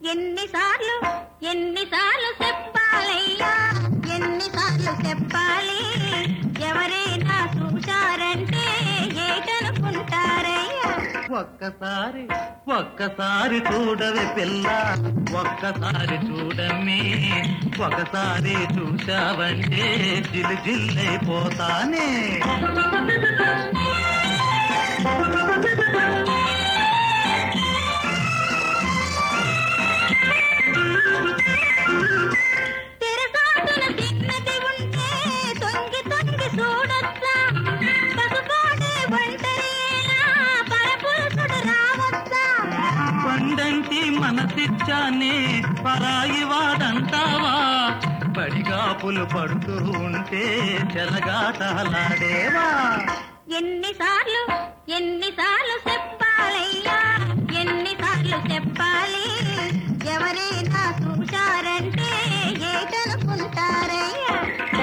ఎన్నిసార్లు ఎన్నిసార్లు చెప్పాలయ్యా ఎన్నిసార్లు చెప్పాలి ఎవరైనా చూశారంటే ఏటనుకుంటారయ్యా ఒక్కసారి ఒక్కసారి చూడవే పిల్ల ఒక్కసారి చూడమ్మి ఒకసారి చూశావంటే జిల్ జిల్లైపోతానే తెరసాటున చిన్నది ఉంటే తొంగి తొంగి చూడొచ్చా పసుపోడే ఒంటరియేనా పరపురుషుడు రావచ్చా పండంటి మనసిచ్చానే పరాయి వాడంటావా పడిగాపులు పడుతూ ఉంటే చెలగాటలాడేవా ఎన్నిసార్లు ఎన్నిసార్లు చెప్పాలయ్యా ఎన్నిసార్లు చెప్పాలి ఎవరైనా చూశారంటే ఏటనుకుంటారయ్యా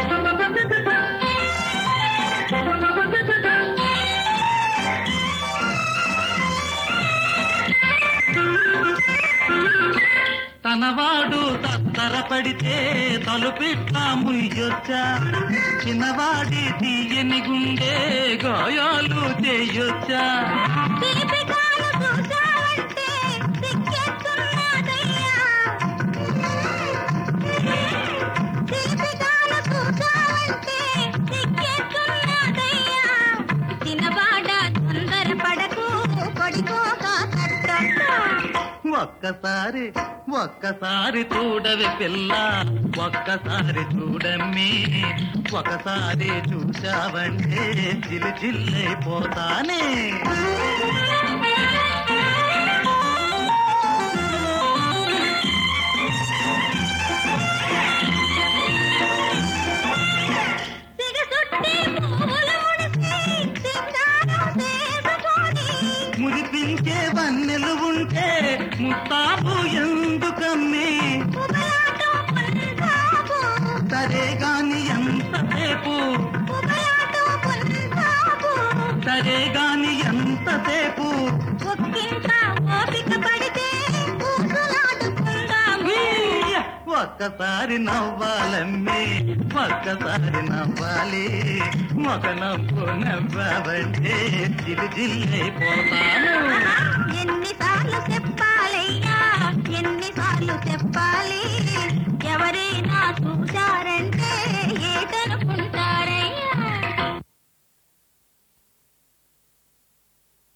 తనవాడు తత్తరపడితే తలుపిట్లా ముయ్యొచ్చా చిన్నవాడి తీయని గుండె గాయాలు చేయొచ్చా దీపికాలు చూశావంటే సిగ్గెత్తున్నదయ్యా దీపికాలు చూశావంటే సిగ్గెత్తున్నదయ్యా చిన్నవాడ తొందరపడకు కొడికోక కట్టొక్క ఒక్కసారి ఒక్కసారి చూడవి పిల్ల ఒక్కసారి చూడమ్మి ఒకసారి చూశావంటే చిలి చిల్లైపోతానే సిగసుట్టి పువ్వులు ముడిసి సింగారం చేసుకొని మురిపించే వన్నెలు ఉంటే ముస్తాబు ఎందుకమ్మి ఉబలాటం పుల్సాపు సరే గాని ఎంతసేపు ఉబలాటం పుల్సాపు సరే గాని ఎంతసేపు ఒక్కింత ఓపిక పడితే ఊసులాడుకుందాము ఉయ్య! ఒక్కసారి నవ్వాలమ్మి ఒక్కసారి నవ్వాలి ఒక నవ్వు నవ్వావంటే జిల్లు జిల్లైపోతాను ఎన్ని